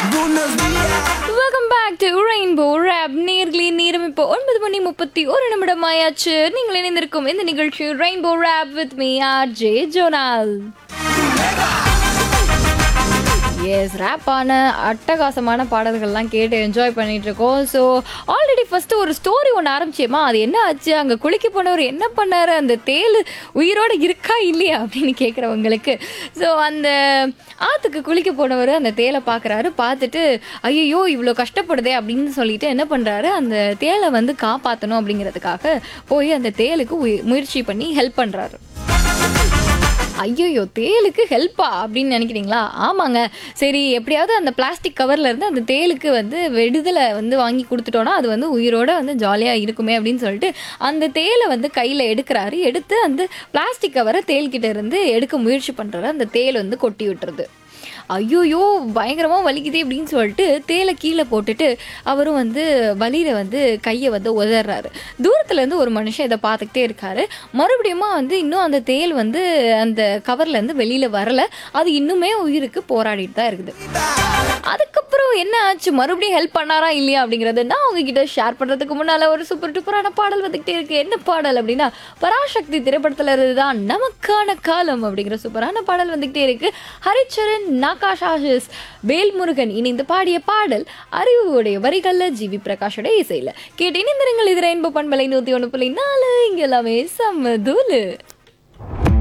welcome back to rainbow rap நேர்களே நேரம் இப்போ ஒன்பது மணி முப்பத்தி ஒரு நிமிடம் ஆயாச்சு நீங்கள் இணைந்திருக்கும் இந்த நிகழ்ச்சி rainbow rap with me R J ஜோனால் எஸ் ரேப்பான அட்டகாசமான பாடல்கள்லாம் கேட்டு என்ஜாய் பண்ணிட்டு இருக்கோம் ஸோ ஆல்ரெடி ஃபர்ஸ்ட் ஒரு ஸ்டோரி ஒன்று ஆரம்பிச்சேமா அது என்ன ஆச்சு அங்கே குளிக்க போனவர் என்ன பண்ணாரு அந்த தேள் உயிரோட இருக்கா இல்லையா அப்படின்னு கேட்குறவங்களுக்கு ஸோ அந்த ஆற்றுக்கு குளிக்க போனவர் அந்த தேலை பார்க்குறாரு பார்த்துட்டு ஐயோ இவ்வளோ கஷ்டப்படுதே அப்படின்னு சொல்லிட்டு என்ன பண்ணுறாரு அந்த தேலை வந்து காப்பாற்றணும் அப்படிங்கிறதுக்காக போய் அந்த தேலுக்கு உயி- முயற்சி பண்ணி ஹெல்ப் பண்ணுறாரு ஐயோ தேலுக்கு ஹெல்ப்பா அப்படின்னு நினைக்கிறீங்களா ஆமாங்க சரி எப்படியாவது அந்த பிளாஸ்டிக் கவர்ல இருந்து அந்த தேலுக்கு வந்து விடுதலை வந்து வாங்கி கொடுத்துட்டோன்னா அது வந்து உயிரோட வந்து ஜாலியாக இருக்குமே அப்படின்னு சொல்லிட்டு அந்த தேலை வந்து கையில் எடுக்கிறாரு எடுத்து அந்த பிளாஸ்டிக் கவரை தேல்கிட்ட இருந்து எடுக்க முயற்சி பண்ணுறாரு அந்த தேல் வந்து கொட்டி விட்டுறது ஐயோயோ பயங்கரமாக வலிக்குதே அப்படின்னு சொல்லிட்டு தேலை கீழே போட்டுட்டு அவரும் வந்து வலியில வந்து கையை வந்து உதறாரு தூரத்துலேருந்து ஒரு மனுஷன் இதை பார்த்துக்கிட்டே இருக்காரு மறுபடியுமா வந்து இன்னும் அந்த தேல் வந்து அந்த கவர்லேருந்து வெளியில் வரல அது இன்னுமே உயிருக்கு போராடிட்டு தான் இருக்குது அதுக்கப்புறம் என்ன ஆச்சு மறுபடியும் ஹெல்ப் பண்ணாரா இல்லையா அப்படிங்கறத நான் உங்ககிட்ட ஷேர் பண்றதுக்கு முன்னால ஒரு சூப்பர் டூப்பரான பாடல் வந்துகிட்டே இருக்கு என்ன பாடல் அப்படின்னா பராசக்தி திரைப்படத்துல இருந்துதான் நமக்கான காலம் அப்படிங்கிற சூப்பரான பாடல் வந்துகிட்டே இருக்கு ஹரிச்சரன் நாகாஷ் ஆஷிஸ் வேல்முருகன் இணைந்து பாடிய பாடல் அறிவுடைய வரிகள்ல ஜிவி பிரகாஷோட இசையில கேட்டு இணைந்திருங்கள் இது ரெயின்போ பண்பலை நூத்தி ஒன்று புள்ளி நாலு இங்க எல்லாமே செம்ம தூளு